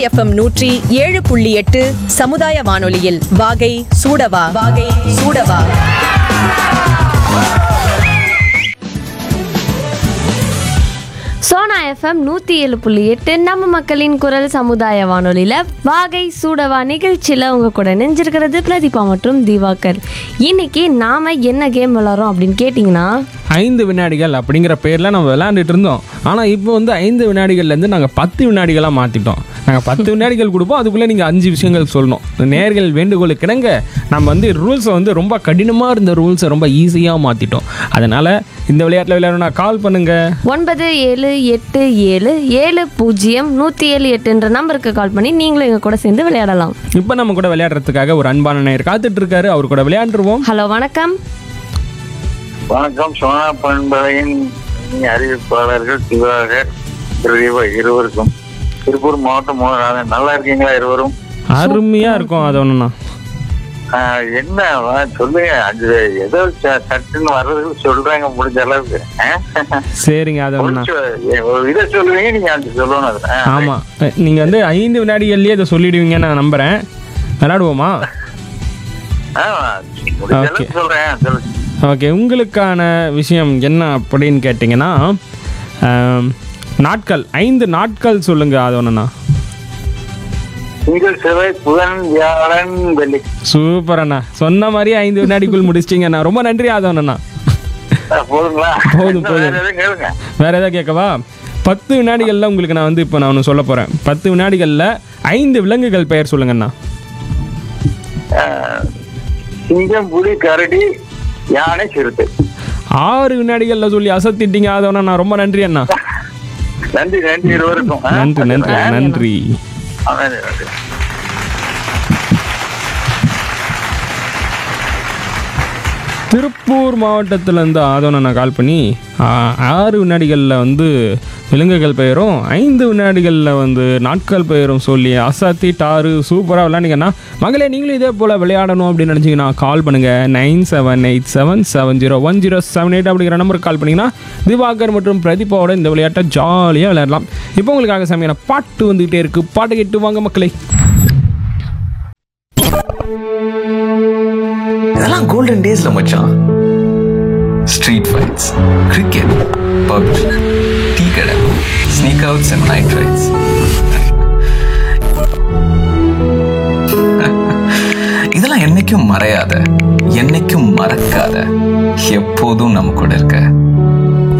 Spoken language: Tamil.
எஃப்எம் நூற்றி ஏழு புள்ளி எட்டு சமுதாய வானொலியில் வாகை சூடவா வாகை சூடவா சோனா எஃப்எம் நூற்றி ஏழு புள்ளி எட்டு நம்ம மக்களின் குரல் சமுதாய வானொலியில் வாகை சூடவா நிகழ்ச்சியில் உங்கள் கூட நெஞ்சிருக்கிறது பிரதீபா மற்றும் திவாகர் இன்னைக்கு நாம் என்ன கேம் விளாட்றோம் அப்படின்னு கேட்டிங்கன்னா ஐந்து வினாடிகள் அப்படிங்கிற பேரில் நம்ம விளையாண்டுட்டு இருந்தோம் ஆனால் இப்போ வந்து ஐந்து வினாடிகள்லேருந்து நாங்கள் பத்து வினாடிகளாக மாற்றிட்டோம் நாங்கள் பத்து வினாடிகள் கொடுப்போம் அதுக்குள்ளே நீங்கள் அஞ்சு விஷயங்கள் சொல்லணும் நேர்கள் வேண்டுகோளுக்கு இணங்க நம்ம வந்து ரூல்ஸை வந்து ரொம்ப கடினமாக இருந்த ரூல்ஸை ரொம்ப ஈஸியாக மாற்றிட்டோம் அதனால் இந்த விளையாட்டில் விளையாடணும்னா கால் பண்ணுங்கள் ஒன்பது ஏழு எட்டு ஏழு ஏழு பூஜ்ஜியம் நூற்றி ஏழு எட்டுன்ற நம்பருக்கு கால் பண்ணி நீங்களும் எங்கள் கூட சேர்ந்து விளையாடலாம் இப்போ நம்ம கூட விளையாடுறதுக்காக ஒரு அன்பான நேயர் காத்துட்டு இருக்காரு அவர் கூட விளையாண்டுருவோம் ஹலோ வணக்கம் வணக்கம் சோனா பண்பலையின் அறிவிப்பாளர்கள் திவாகர் பிரதீபா இருவருக்கும் திருப்பூர் மாவட்டம் மோகன்ராஜன் நல்லா இருக்கீங்களா இருவரும் அருமையாக இருக்கும் அது ஒன்றுண்ணா ஆஹ் என்ன வா, சொல்லுங்க அது ஏதோ ச- சட்டுன்னு வர்றதுக்கு சொல்றாங்க முடிஞ்ச அளவுக்கு ஆஹ்? சரிங்க அது ஒரு ஒன்றா சொ- ஒரு இதை சொல்லுவீங்க நீங்க அது சொல்லணும் அது ஆஹ். ஆமாம் நீங்கள் வந்து ஐந்து வினாடிகள்லேயே இதை சொல்லிடுவீங்கன்னு நான் நம்புகிறேன் விளையாடுவோமா ஆஹ், முடிஞ்ச Okay. அளவுக்கு சொல்றேன் சொல்லுங்க ஓகே உங்களுக்கான விஷயம் என்ன அப்படின்னு கேட்டிங்கன்னா ஆம், நாட்கள் ஐந்து நாட்கள் சொல்லுங்கள் அது ஒன்றுண்ணா திங்கள் செவ்வாய் புதன் வியாழன் வெள்ளி சூப்பர் அண்ணா சொன்ன மாதிரி ஐந்து வினாடிக்குள் முடிச்சிட்டிங்கண்ணா ரொம்ப நன்றி அது ஒன்றுண்ணா ஆஹ், போதுங்களா போதும், இன்னும் போதும். வேற எதுவும் கேளுங்க வேறு எதாவது கேட்கவா பத்து வினாடிகளில் உங்களுக்கு நான் வந்து இப்போ நான் ஒன்று சொல்ல போகிறேன் பத்து வினாடிகளில் ஐந்து விலங்குகள் பெயர் சொல்லுங்கண்ணா ஆஹ், சிங்கம் புலி கரடி யானை சிறுத்தை ஆறு வினாடிகளில் சொல்லி அசத்திட்டீங்க அது ஒன்றா ரொம்ப நன்றி அண்ணா நன்றி நன்றி இருவருக்கும் ஆ? நன்றி நன்றி ஆ, நன்றி ஆ, நன்றி நன்றி திருப்பூர் மாவட்டத்திலேருந்து ஆதவனை நான் கால் பண்ணி ஆ, ஆறு வினாடிகளில் வந்து விலங்குகள் பெயரும் ஐந்து வினாடிகளில் வந்து நாட்கள் பெயரும் சொல்லி அசாத்தி டாரு சூப்பராக விளையாண்டிங்கன்னா மகளே நீங்களும் இதே போல் விளையாடணும் அப்படின்னு நினச்சிங்கன்னா கால் பண்ணுங்கள் nine seven eight seven seven zero one zero seven eight அப்படிங்கிற நம்பருக்கு கால் பண்ணிங்கன்னா திவாகர் மற்றும் பிரதீபாவோட இந்த விளையாட்டை ஜாலியாக விளையாடலாம் இப்போ உங்களுக்காக செமையான பாட்டு வந்துகிட்டே இருக்குது பாட்டு கேட்டு வாங்க மக்களே இதெல்லாம் கோல்டன் டேஸ்ல மச்சான் street fights cricket PUBG tea கடை sneak outs and night rides இதெல்லாம் என்னைக்கும் மறையாத என்னைக்கும் மறக்காத எப்போதும் நம்ம கூட இருக்க